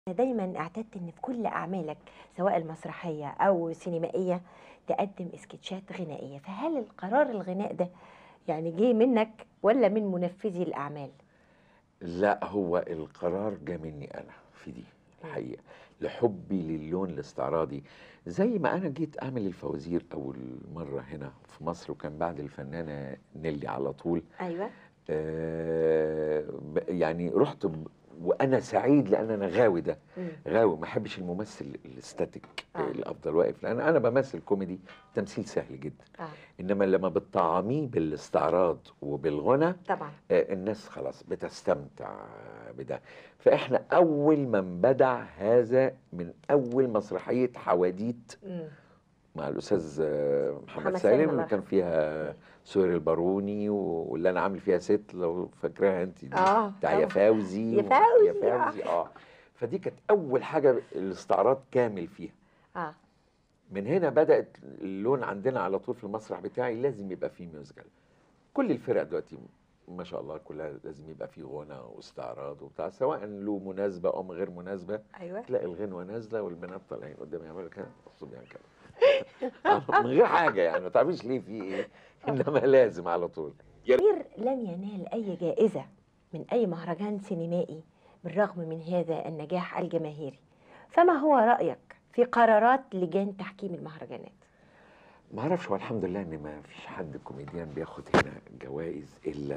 دايما اعتدت ان في كل اعمالك سواء المسرحيه او سينمائيه تقدم اسكتشات غنائيه فهل القرار الغناء ده يعني جه منك ولا من منفذي الاعمال لا هو القرار جه مني انا في دي الحقيقه لحبي للون الاستعراضي زي ما انا جيت اعمل الفوازير اول مره هنا في مصر وكان بعد الفنانه نيلي على طول ايوه آه ب- يعني رحت ب- وانا سعيد لان انا غاوي ده مم. غاوي ما احبش الممثل الاستاتيك آه. اللي افضل واقف لان انا بمثل كوميدي تمثيل سهل جدا اه انما لما بتطعميه بالاستعراض وبالغنى طبعا آه، الناس خلاص بتستمتع بده فاحنا اول من بدع هذا من اول مسرحيه حواديت مم. مع الاستاذ آه، محمد محمد سالم سالم الله اللي كان فيها سهير الباروني و- واللي انا عامل فيها ست لو فاكراها انت دي اه بتاع يا طبعاً. فوزي يا و- فوزي، يا فوزي اه فدي كانت اول حاجه الاستعراض كامل فيها اه من هنا بدات اللون عندنا على طول في المسرح بتاعي لازم يبقى فيه ميوزيكال كل الفرق دلوقتي ما شاء الله كلها لازم يبقى فيه غنى واستعراض وبتاع سواء له مناسبه او من غير مناسبه ايوه تلاقي الغنوه نازله والبنات طالعين قدام يعملوا كده بصوا يعني كده من غير حاجه يعني ما تعرفيش ليه في ايه انما لازم على طول سمير لم ينال اي جائزه من اي مهرجان سينمائي بالرغم من هذا النجاح الجماهيري فما هو رايك في قرارات لجان تحكيم المهرجانات ما اعرفش هو الحمد لله ان ما فيش حد كوميديان بياخد هنا جوائز الا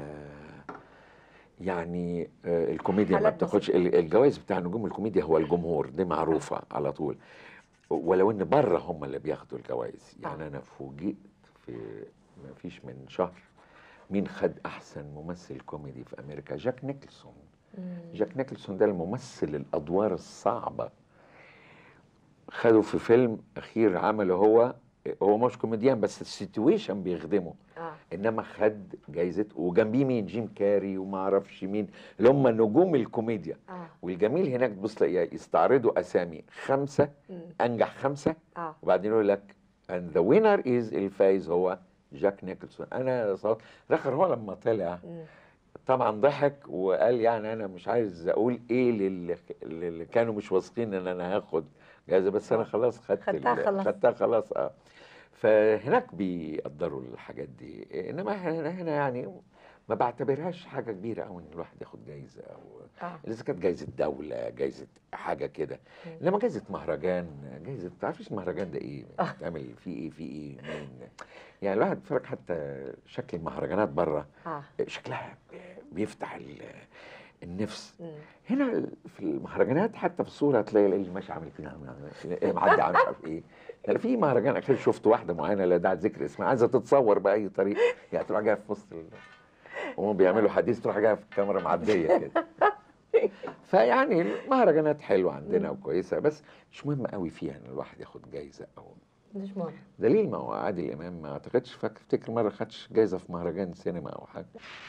يعني آه، الكوميديا ما حالات بتاخدش ال- الجوائز بتاع نجوم الكوميديا هو الجمهور دي معروفه على طول ولو ان بره هم اللي بياخدوا الجوائز يعني آه. انا فوجئت في ما فيش من شهر مين خد احسن ممثل كوميدي في امريكا جاك نيكلسون جاك نيكلسون ده الممثل الادوار الصعبه خده في فيلم اخير عمله هو هو مش كوميديان بس السيتويشن بيخدمه اه انما خد جايزه وجنبيه مين جيم كاري وما اعرفش مين اللي هم نجوم الكوميديا اه والجميل هناك تبص تلاقيها يستعرضوا اسامي خمسه مم. انجح خمسه اه وبعدين يقول لك and the winner is الفايز هو جاك نيكلسون انا صوت الاخر هو لما طلع مم. طبعا ضحك وقال يعني انا مش عايز اقول ايه للي, للي كانوا مش واثقين ان انا هاخد جائزه بس انا خلاص خدت خدتها ال- خلاص. خدتها خلاص اه فهناك بيقدروا الحاجات دي انما هنا هنا يعني ما بعتبرهاش حاجه كبيره قوي ان الواحد ياخد جايزه او اه اذا كانت جايزه دوله جايزه حاجه كده مم. انما جايزه مهرجان جايزه ما تعرفيش المهرجان ده ايه آه. بتعمل فيه ايه فيه ايه مين يعني الواحد بيتفرج حتى شكل المهرجانات بره اه شكلها بيفتح ال- النفس مم. هنا في المهرجانات حتى في الصوره تلاقي اللي ماشي عامل كده إيه معدي عامل مش عارف ايه يعني في مهرجان اخير شفت واحده معينه لا داعي ذكر اسمها عايزه تتصور باي طريقه يعني تروح جايه في وسط ال... وهم بيعملوا حديث تروح جايه في الكاميرا معديه كده فيعني المهرجانات حلوه عندنا وكويسه بس مش مهم قوي فيها ان الواحد ياخد جايزه او مش مهم دليل ما هو عادل امام ما اعتقدش فاكر افتكر مره خدش جايزه في مهرجان سينما او حاجه